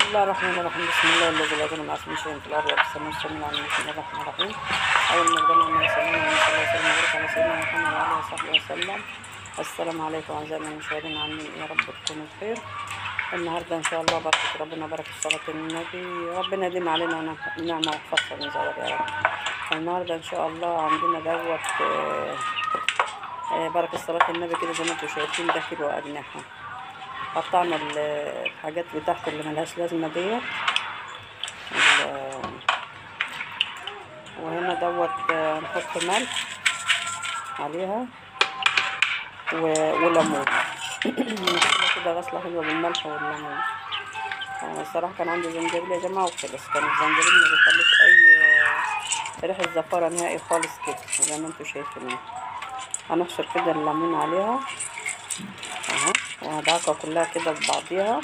الله الرحمن الرحيم بسم الله الذي لا يضر مع اسمه شيء في الارض ولا في السماء والسلام على بسم الله الرحمن الرحيم اول ما بدأنا من سيدنا محمد صلى الله عليه وسلم وبارك على سيدنا محمد وعلى اله وصحبه وسلم السلام عليكم اعزائي المشاهدين عاملين ايه يا رب تكونوا بخير النهارده ان شاء الله بركة ربنا بركة صلاة النبي ربنا يديم علينا نعم- نعمة وفضل من زوال يا رب النهارده ان شاء الله عندنا دوت آه، آه، بركة صلاة النبي كده زي ما انتم شايفين ده كيلو أجنحة قطعنا ال- الحاجات بتاعته اللي ملهاش لازمة ديت ال- وهنا دوت آه، نحط ملح عليها و- وليمون نغسلها كده غسلة حلوة بالملح والليمون آه، الصراحة كان عندي زنجبيل يا جماعة وخلص كان الزنجبيل ما بيخليش أي آه، ريحة زفارة نهائي خالص كده زي ما انتوا شايفين هنحشر كده الليمون عليها اهو وهدعكها كلها كده ببعضيها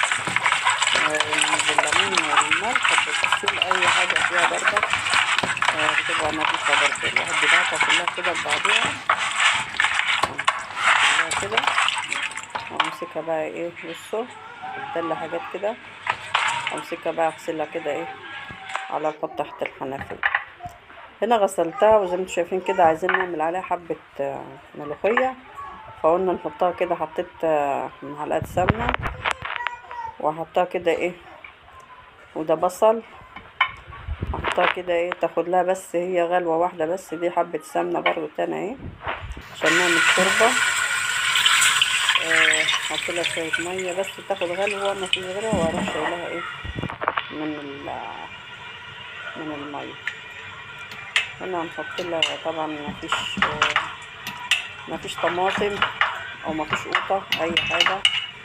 آه، بالليمون والملح بتشيل اي حاجة فيها برضك آه، بتبقى نظيفة برضه الواحد بيدعكها كلها كده ببعضيها كلها كده وامسكها بقى ايه بصوا بتدلى حاجات كده امسكها بقى اغسلها كده ايه على الحوض تحت الحنفية هنا غسلتها وزي ما انتم شايفين كده عايزين نعمل عليها حبة آه، ملوخية فقلنا نحطها كده حطيت آه، معلقة سمنة وهحطها كده ايه وده بصل احطها كده ايه تاخد لها بس هي غلوة واحدة بس دي حبة سمنة برضو تاني ايه عشان نعمل شوربة آه، احط لها شوية مية بس تاخد غلوة ما فيش غيرها واروح شايلها ايه من ال من المية هنا هنحط لها طبعا ما فيش ما فيش طماطم او ما فيش قوطة اي حاجة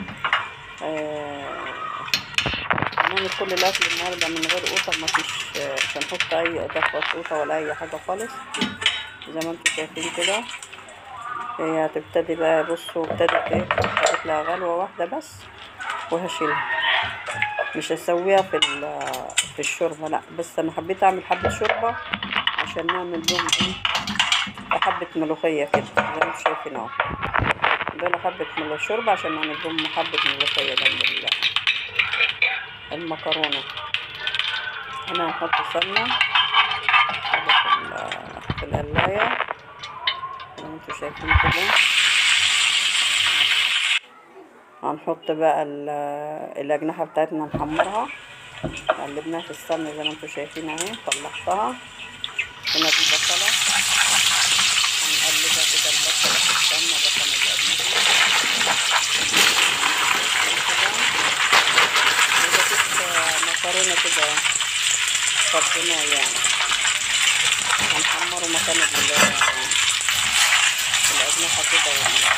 آه، هنعمل كل الاكل النهارده من غير قوطة ما فيش آه، مش هنحط اي اضافة قوطة ولا اي حاجة خالص زي ما انتم شايفين كده هي هتبتدي بقى بصوا ابتدت ايه خدت لها غلوة واحدة بس وهشيلها مش هسويها في ال- في الشوربة لا بس انا حبيت اعمل حبة شوربة عشان نعمل لهم ايه حبة ملوخية كده زي ما انتم شايفين اهو دول حبة ملو شوربة عشان نعمل لهم حبة ملوخية جنب ال- المكرونة هنا هنحط سمنة كده في ال- في القلاية زي ما انتوا شايفين كده هنحط بقى ال- الأجنحة بتاعتنا نحمرها قلبناها في السمنة زي ما انتوا شايفين اهي طلعتها هنا دي بصلة هنقلبها كده البصلة في السمنة بصلة الأجنحة وده كيس مكرونة كده فرطناه يعني هنحمره مكان ال- الأجنحة كده وال-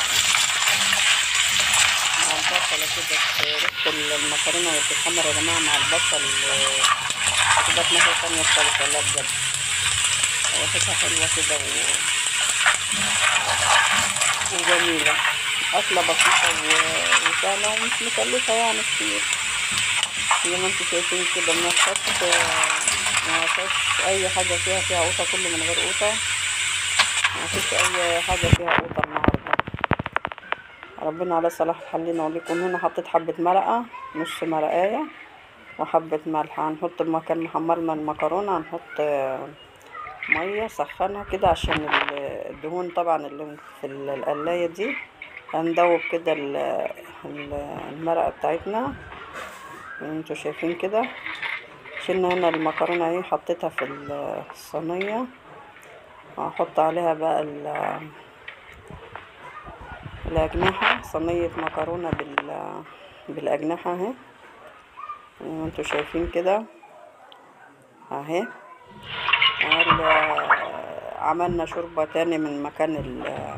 مع البصلة كده في ريحة المكرونة وهي بتتحمر يا جماعة مع البصل بتبقى في ناحية تانية خالص والله بجد ريحتها حلوة كده و... وجميلة أكلة بسيطة و- وسهلة ومش مكلفة يعني كتير زي ما انتوا شايفين كده ما فيهاش ما فيهاش أي حاجة فيها فيها قوطة كله من غير قوطة ما فيش أي حاجة فيها قوطة النهاردة ربنا على صلاح حلنا وليكم هنا حطيت حبة مرقة نص مرقاية وحبة ملح هنحط مكان محمرنا المكرونة هنحط آه، مية سخنها كده عشان ال- الدهون طبعا اللي في ال- القلاية دي هندوب كده ال- ال- المرقة بتاعتنا زي ما انتوا شايفين كده شلنا هنا المكرونة اهي حطيتها في ال- الصينية وهحط عليها بقى ال- الأجنحة صينية مكرونة بال بالأجنحة اهي زي ما انتوا شايفين كده اهي عمل- عملنا شوربة تاني من مكان ال-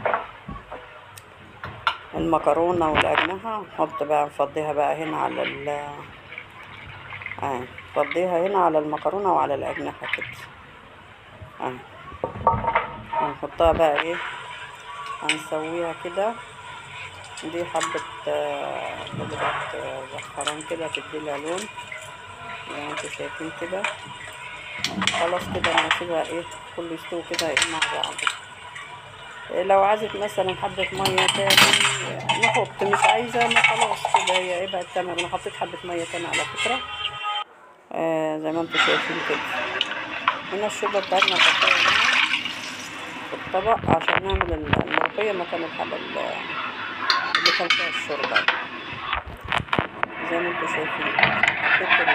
المكرونة والأجنحة نحط بقى نفضيها بقى هنا على ال اهي نفضيها هنا على المكرونة وعلى الأجنحة كده اهي هنحطها بقى ايه هنسويها كده دي حبة آه، بودرة آه، زعفران كده تديلها لون زي ما انتوا شايفين كده خلاص كده انا هسيبها ايه كله يستوي كده ايه مع بعض لو عايزة مثلا حبة مية تاني نحط مش عايزة ما خلاص كده هي ايه بقت تمام انا حطيت حبة مية تاني على فكرة آه زي ما انتم شايفين كده هنا الشوربة بتاعتنا نحطها هنا في الطبق عشان نعمل الملوخية مكان الحلة اللي كان فيها الشوربة زي ما انتم شايفين حطيت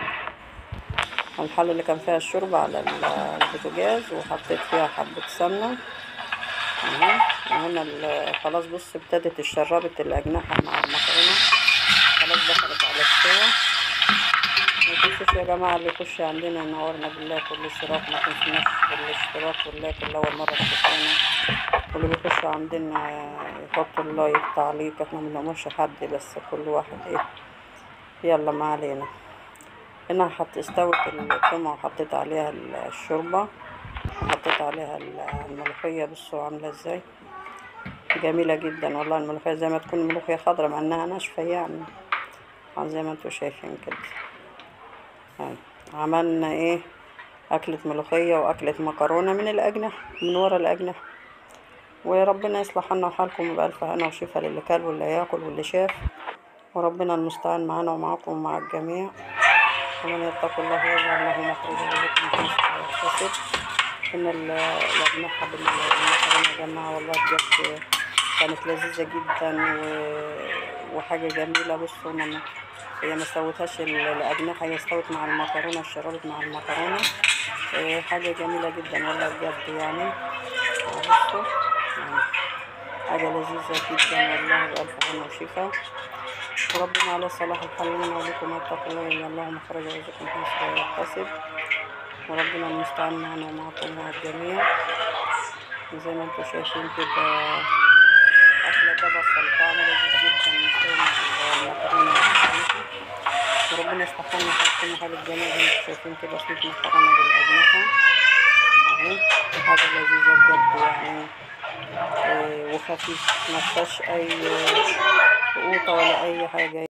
الحلة اللي كان فيها الشوربة على البوتاجاز وحطيت فيها حبة سمنة اهو وهنا خلاص بص ابتدت الشربت الأجنحة مع المكرونة خلاص دخلت على السوا متنسوش يا جماعة اللي يخش عندنا ينورنا بالله كل اشتراك ما تنسوناش بالاشتراك والله كل أول مرة تشوفونا واللي بيخش عندنا يحطوا اللايك تعليق احنا منأمرش حد بس كل واحد ايه يلا ما علينا هنا حط استوت الطمة وحطيت عليها الشوربة وحطيت عليها الملوخية بصوا عاملة ازاي جميلة جدا والله الملوخية زي ما تكون ملوخية خضرا مع انها ناشفة يعني زي ما انتوا شايفين كده هاي عملنا ايه أكلة ملوخية وأكلة مكرونة من الأجنحة من ورا الأجنحة وربنا يصلح حالنا وحالكم وبألف هنا وشفا للي كل واللي هياكل واللي شاف وربنا المستعان معانا ومعاكم ومع الجميع ومن يتق الله يجعل له مخرجا ويرزقه من حيث لا يحتسب إن الأجنحة بالمكرونة يا جماعة والله بجد كانت لذيذة جدا و... وحاجة جميلة بصوا أنا هي ما استوتهاش الأجنحة هي استوت مع المكرونة اشتغلت مع المكرونة إيه حاجة جميلة جدا والله بجد يعني بصوا يعني حاجة لذيذة جدا والله بألف هنا وشفا وربنا على صلاح الحال لنا ولكم اتقوا الله يجعل الله مخرجا ويرزقكم حيث لا يحتسب وربنا المستعان معنا ومعكم ومع الجميع زي ما انتم شايفين كده أكلة ده بصل طعمه لذيذ جدا مستوي مع المكرونة وربنا يصلح لنا حالكم وحال الجميع زي ما انتم شايفين كده صينية مكرونة بالأجنحة أهو حاجة لذيذة بجد يعني وخفيف مفيهاش أي قوطة ولا أي حاجة